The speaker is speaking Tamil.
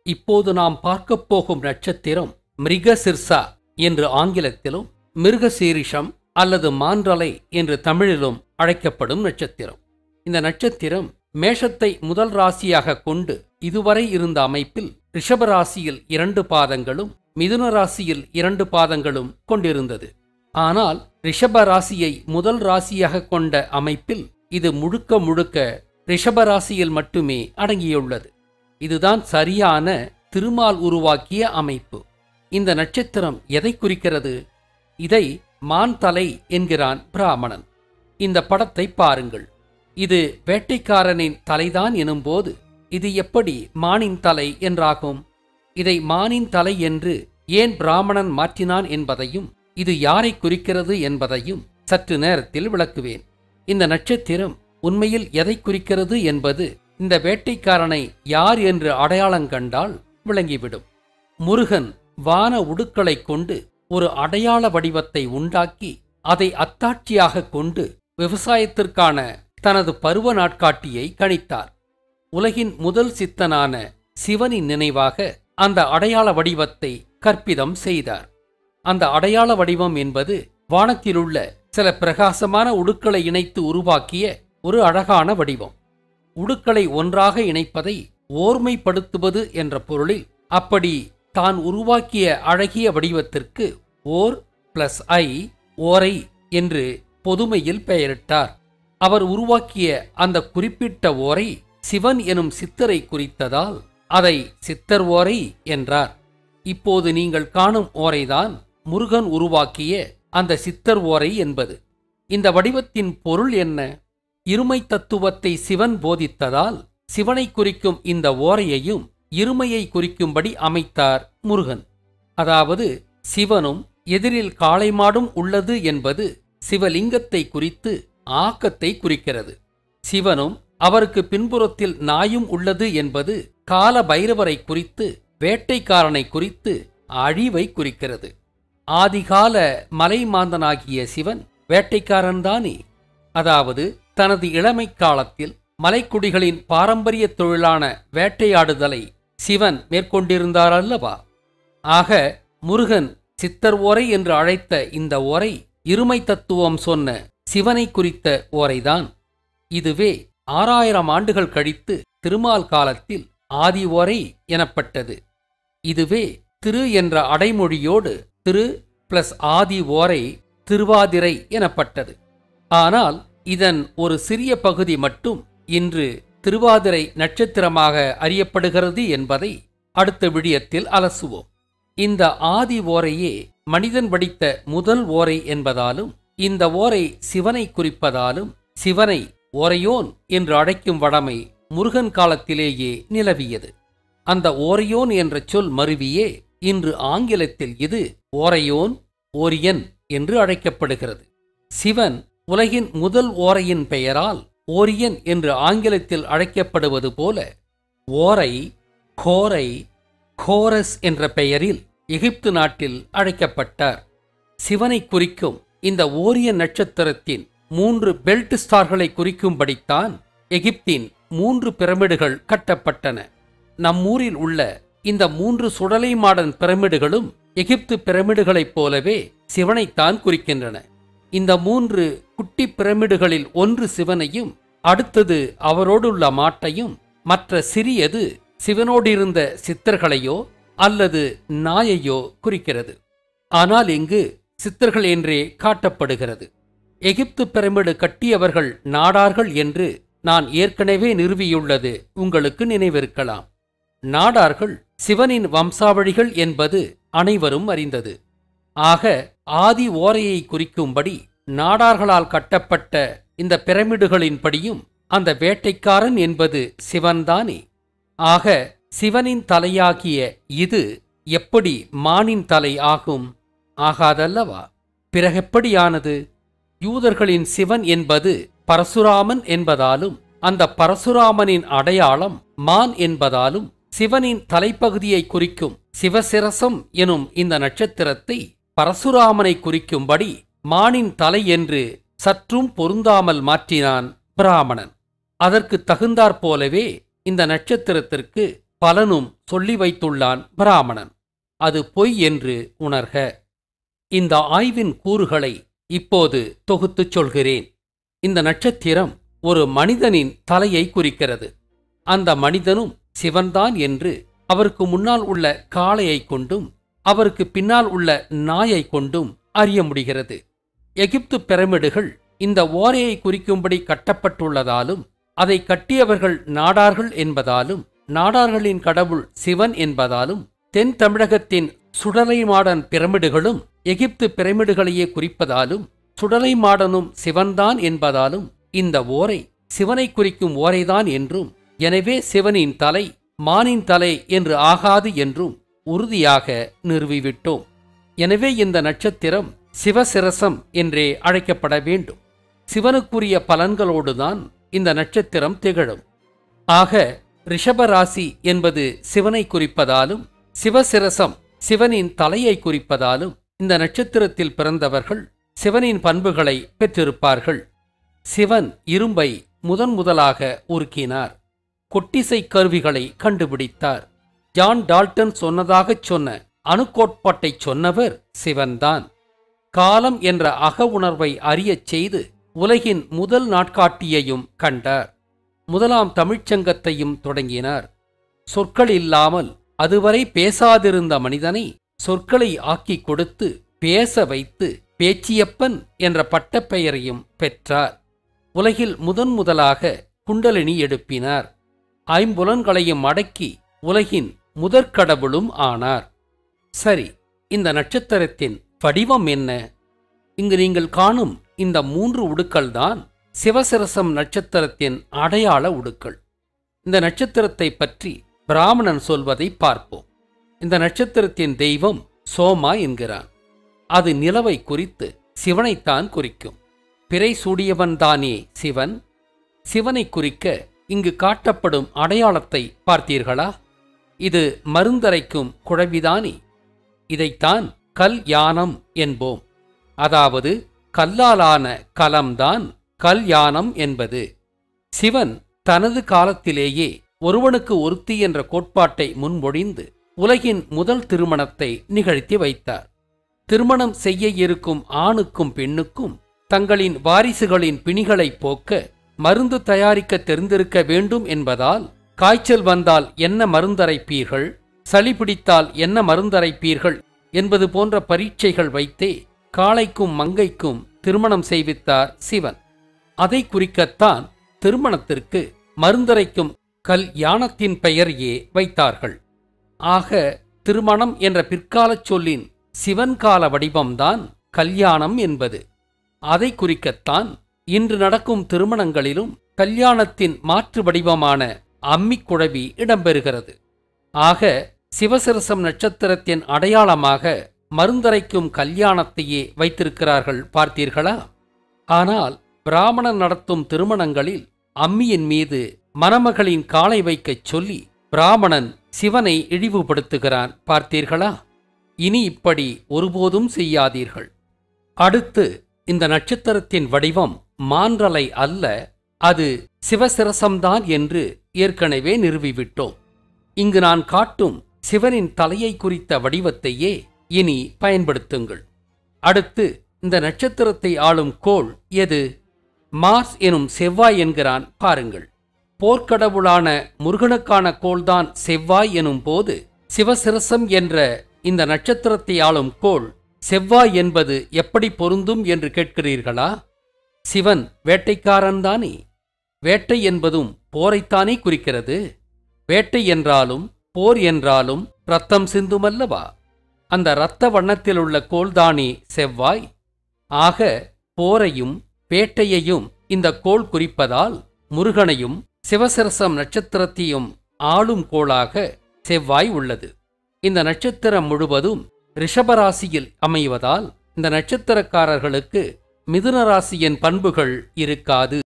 இப்போது நாம் பார்க்கப் போகும் நட்சத்திரம் மிருகசிர்சா என்று ஆங்கிலத்திலும் மிருகசீரிஷம் அல்லது மான்றலை என்று தமிழிலும் அழைக்கப்படும் நட்சத்திரம் இந்த நட்சத்திரம் மேஷத்தை முதல் ராசியாக கொண்டு இதுவரை இருந்த அமைப்பில் ரிஷப ராசியில் இரண்டு பாதங்களும் மிதுன ராசியில் இரண்டு பாதங்களும் கொண்டிருந்தது ஆனால் ரிஷப ராசியை முதல் ராசியாக கொண்ட அமைப்பில் இது முழுக்க முழுக்க ரிஷப ராசியில் மட்டுமே அடங்கியுள்ளது இதுதான் சரியான திருமால் உருவாக்கிய அமைப்பு இந்த நட்சத்திரம் எதை குறிக்கிறது இதை மான் தலை என்கிறான் பிராமணன் இந்த படத்தை பாருங்கள் இது வேட்டைக்காரனின் தலைதான் எனும்போது இது எப்படி மானின் தலை என்றாகும் இதை மானின் தலை என்று ஏன் பிராமணன் மாற்றினான் என்பதையும் இது யாரை குறிக்கிறது என்பதையும் சற்று நேரத்தில் விளக்குவேன் இந்த நட்சத்திரம் உண்மையில் எதை குறிக்கிறது என்பது இந்த வேட்டைக்காரனை யார் என்று அடையாளம் கண்டால் விளங்கிவிடும் முருகன் வான உடுக்களைக் கொண்டு ஒரு அடையாள வடிவத்தை உண்டாக்கி அதை அத்தாட்சியாக கொண்டு விவசாயத்திற்கான தனது பருவ நாட்காட்டியை கணித்தார் உலகின் முதல் சித்தனான சிவனின் நினைவாக அந்த அடையாள வடிவத்தை கற்பிதம் செய்தார் அந்த அடையாள வடிவம் என்பது வானத்திலுள்ள சில பிரகாசமான உடுக்களை இணைத்து உருவாக்கிய ஒரு அழகான வடிவம் உடுக்களை ஒன்றாக இணைப்பதை ஓர்மைப்படுத்துவது என்ற பொருளில் அப்படி தான் உருவாக்கிய அழகிய வடிவத்திற்கு ஓர் பிளஸ் ஐ ஓரை என்று பொதுமையில் பெயரிட்டார் அவர் உருவாக்கிய அந்த குறிப்பிட்ட ஓரை சிவன் எனும் சித்தரை குறித்ததால் அதை சித்தர் ஓரை என்றார் இப்போது நீங்கள் காணும் ஓரைதான் முருகன் உருவாக்கிய அந்த சித்தர் ஓரை என்பது இந்த வடிவத்தின் பொருள் என்ன இருமை தத்துவத்தை சிவன் போதித்ததால் சிவனை குறிக்கும் இந்த ஓரையையும் இருமையை குறிக்கும்படி அமைத்தார் முருகன் அதாவது சிவனும் எதிரில் காளை மாடும் உள்ளது என்பது சிவலிங்கத்தை குறித்து ஆக்கத்தை குறிக்கிறது சிவனும் அவருக்கு பின்புறத்தில் நாயும் உள்ளது என்பது கால பைரவரை குறித்து வேட்டைக்காரனை குறித்து அழிவை குறிக்கிறது ஆதிகால மலைமாந்தனாகிய சிவன் வேட்டைக்காரன்தானே அதாவது தனது இளமை காலத்தில் மலைக்குடிகளின் பாரம்பரிய தொழிலான வேட்டையாடுதலை சிவன் மேற்கொண்டிருந்தார் அல்லவா ஆக முருகன் சித்தர் ஓரை என்று அழைத்த இந்த ஓரை இருமை தத்துவம் சொன்ன சிவனை குறித்த ஓரைதான் இதுவே ஆறாயிரம் ஆண்டுகள் கழித்து திருமால் காலத்தில் ஆதி ஓரை எனப்பட்டது இதுவே திரு என்ற அடைமொழியோடு திரு பிளஸ் ஆதி ஓரை திருவாதிரை எனப்பட்டது ஆனால் இதன் ஒரு சிறிய பகுதி மட்டும் இன்று திருவாதிரை நட்சத்திரமாக அறியப்படுகிறது என்பதை அடுத்த விடியத்தில் அலசுவோம் இந்த ஆதி ஓரையே மனிதன் வடித்த முதல் ஓரை என்பதாலும் இந்த ஓரை சிவனை குறிப்பதாலும் சிவனை ஓரையோன் என்று அழைக்கும் வடமை முருகன் காலத்திலேயே நிலவியது அந்த ஓரையோன் என்ற சொல் மருவியே இன்று ஆங்கிலத்தில் இது ஓரையோன் ஓரியன் என்று அழைக்கப்படுகிறது சிவன் உலகின் முதல் ஓரையின் பெயரால் ஓரியன் என்று ஆங்கிலத்தில் அழைக்கப்படுவது போல ஓரை கோரை கோரஸ் என்ற பெயரில் எகிப்து நாட்டில் அழைக்கப்பட்டார் சிவனை குறிக்கும் இந்த ஓரியன் நட்சத்திரத்தின் மூன்று பெல்ட் ஸ்டார்களை குறிக்கும்படித்தான் எகிப்தின் மூன்று பிரமிடுகள் கட்டப்பட்டன நம்மூரில் உள்ள இந்த மூன்று சுடலை மாடன் பிரமிடுகளும் எகிப்து பிரமிடுகளைப் போலவே சிவனைத்தான் குறிக்கின்றன இந்த மூன்று குட்டி பிரமிடுகளில் ஒன்று சிவனையும் அடுத்தது அவரோடுள்ள மாட்டையும் மற்ற சிறியது சிவனோடிருந்த சித்தர்களையோ அல்லது நாயையோ குறிக்கிறது ஆனால் இங்கு சித்தர்கள் என்றே காட்டப்படுகிறது எகிப்து பிரமிடு கட்டியவர்கள் நாடார்கள் என்று நான் ஏற்கனவே நிறுவியுள்ளது உங்களுக்கு நினைவிருக்கலாம் நாடார்கள் சிவனின் வம்சாவழிகள் என்பது அனைவரும் அறிந்தது ஆக ஆதி ஓரையை குறிக்கும்படி நாடார்களால் கட்டப்பட்ட இந்த பிரமிடுகளின்படியும் அந்த வேட்டைக்காரன் என்பது சிவன்தானே ஆக சிவனின் தலையாகிய இது எப்படி மானின் தலை ஆகும் ஆகாதல்லவா பிறகெப்படியானது யூதர்களின் சிவன் என்பது பரசுராமன் என்பதாலும் அந்த பரசுராமனின் அடையாளம் மான் என்பதாலும் சிவனின் தலைப்பகுதியை குறிக்கும் சிவசிரசம் எனும் இந்த நட்சத்திரத்தை பரசுராமனை குறிக்கும்படி மானின் தலை என்று சற்றும் பொருந்தாமல் மாற்றினான் பிராமணன் அதற்கு தகுந்தாற் போலவே இந்த நட்சத்திரத்திற்கு பலனும் சொல்லி வைத்துள்ளான் பிராமணன் அது பொய் என்று உணர்க இந்த ஆய்வின் கூறுகளை இப்போது தொகுத்துச் சொல்கிறேன் இந்த நட்சத்திரம் ஒரு மனிதனின் தலையை குறிக்கிறது அந்த மனிதனும் சிவன்தான் என்று அவருக்கு முன்னால் உள்ள காளையை கொண்டும் அவருக்கு பின்னால் உள்ள நாயை கொண்டும் அறிய முடிகிறது எகிப்து பிரமிடுகள் இந்த ஓரையை குறிக்கும்படி கட்டப்பட்டுள்ளதாலும் அதை கட்டியவர்கள் நாடார்கள் என்பதாலும் நாடார்களின் கடவுள் சிவன் என்பதாலும் தென் தமிழகத்தின் சுடலை மாடன் பிரமிடுகளும் எகிப்து பிரமிடுகளையே குறிப்பதாலும் சுடலை மாடனும் சிவன்தான் என்பதாலும் இந்த ஓரை சிவனை குறிக்கும் ஓரைதான் என்றும் எனவே சிவனின் தலை மானின் தலை என்று ஆகாது என்றும் உறுதியாக நிறுவிவிட்டோம் எனவே இந்த நட்சத்திரம் சிவசிரசம் என்றே அழைக்கப்பட வேண்டும் சிவனுக்குரிய பலன்களோடுதான் இந்த நட்சத்திரம் திகழும் ஆக ரிஷபராசி என்பது சிவனை குறிப்பதாலும் சிவசிரசம் சிவனின் தலையை குறிப்பதாலும் இந்த நட்சத்திரத்தில் பிறந்தவர்கள் சிவனின் பண்புகளை பெற்றிருப்பார்கள் சிவன் இரும்பை முதன் முதலாக உருக்கினார் கொட்டிசை கருவிகளை கண்டுபிடித்தார் ஜான் டால்டன் சொன்னதாகச் சொன்ன அணுக்கோட்பாட்டைச் சொன்னவர் சிவன்தான் காலம் என்ற அக உணர்வை அறியச் செய்து உலகின் முதல் நாட்காட்டியையும் கண்டார் முதலாம் தமிழ்ச்சங்கத்தையும் தொடங்கினார் சொற்கள் இல்லாமல் அதுவரை பேசாதிருந்த மனிதனை சொற்களை ஆக்கிக் கொடுத்து பேச வைத்து பேச்சியப்பன் என்ற பட்டப்பெயரையும் பெற்றார் உலகில் முதன் முதலாக குண்டலினி எடுப்பினார் ஐம்புலன்களையும் அடக்கி உலகின் முதற்கடவுளும் ஆனார் சரி இந்த நட்சத்திரத்தின் வடிவம் என்ன இங்கு நீங்கள் காணும் இந்த மூன்று உடுக்கள்தான் சிவசிரசம் நட்சத்திரத்தின் அடையாள உடுக்கள் இந்த நட்சத்திரத்தை பற்றி பிராமணன் சொல்வதை பார்ப்போம் இந்த நட்சத்திரத்தின் தெய்வம் சோமா என்கிறான் அது நிலவை குறித்து சிவனைத்தான் குறிக்கும் பிறை சூடியவன்தானே சிவன் சிவனை குறிக்க இங்கு காட்டப்படும் அடையாளத்தை பார்த்தீர்களா இது மருந்தரைக்கும் குழவிதானே இதைத்தான் கல் யானம் என்போம் அதாவது கல்லாலான கலம்தான் கல் யானம் என்பது சிவன் தனது காலத்திலேயே ஒருவனுக்கு ஒருத்தி என்ற கோட்பாட்டை முன்மொழிந்து உலகின் முதல் திருமணத்தை நிகழ்த்தி வைத்தார் திருமணம் செய்ய இருக்கும் ஆணுக்கும் பெண்ணுக்கும் தங்களின் வாரிசுகளின் பிணிகளை போக்க மருந்து தயாரிக்க தெரிந்திருக்க வேண்டும் என்பதால் காய்ச்சல் வந்தால் என்ன மருந்தரைப்பீர்கள் சளி பிடித்தால் என்ன மருந்தரைப்பீர்கள் என்பது போன்ற பரீட்சைகள் வைத்தே காளைக்கும் மங்கைக்கும் திருமணம் செய்வித்தார் சிவன் அதை குறிக்கத்தான் திருமணத்திற்கு மருந்தரைக்கும் கல் யானத்தின் பெயர் ஏ வைத்தார்கள் ஆக திருமணம் என்ற பிற்காலச் சொல்லின் சிவன் கால வடிவம்தான் கல்யாணம் என்பது அதை குறிக்கத்தான் இன்று நடக்கும் திருமணங்களிலும் கல்யாணத்தின் மாற்று வடிவமான அம்மிக்குழவி இடம்பெறுகிறது ஆக சிவசிரசம் நட்சத்திரத்தின் அடையாளமாக மருந்தரைக்கும் கல்யாணத்தையே வைத்திருக்கிறார்கள் பார்த்தீர்களா ஆனால் பிராமணன் நடத்தும் திருமணங்களில் அம்மியின் மீது மணமகளின் காலை வைக்கச் சொல்லி பிராமணன் சிவனை இழிவுபடுத்துகிறான் பார்த்தீர்களா இனி இப்படி ஒருபோதும் செய்யாதீர்கள் அடுத்து இந்த நட்சத்திரத்தின் வடிவம் மான்றலை அல்ல அது சிவசிரசம்தான் என்று ஏற்கனவே நிறுவிவிட்டோம் இங்கு நான் காட்டும் சிவனின் தலையை குறித்த வடிவத்தையே இனி பயன்படுத்துங்கள் அடுத்து இந்த நட்சத்திரத்தை ஆளும் கோள் எது மார்ஸ் எனும் செவ்வாய் என்கிறான் பாருங்கள் போர்க்கடவுளான முருகனுக்கான கோள்தான் செவ்வாய் எனும் போது சிவசிரசம் என்ற இந்த நட்சத்திரத்தை ஆளும் கோள் செவ்வாய் என்பது எப்படி பொருந்தும் என்று கேட்கிறீர்களா சிவன் வேட்டைக்காரன்தானே வேட்டை என்பதும் போரைத்தானே குறிக்கிறது வேட்டை என்றாலும் போர் என்றாலும் ரத்தம் சிந்துமல்லவா அந்த இரத்த வண்ணத்திலுள்ள கோள்தானே செவ்வாய் ஆக போரையும் வேட்டையையும் இந்த கோள் குறிப்பதால் முருகனையும் சிவசரசம் நட்சத்திரத்தையும் ஆளும் கோளாக செவ்வாய் உள்ளது இந்த நட்சத்திரம் முழுவதும் ரிஷபராசியில் அமைவதால் இந்த நட்சத்திரக்காரர்களுக்கு மிதுன ராசியின் பண்புகள் இருக்காது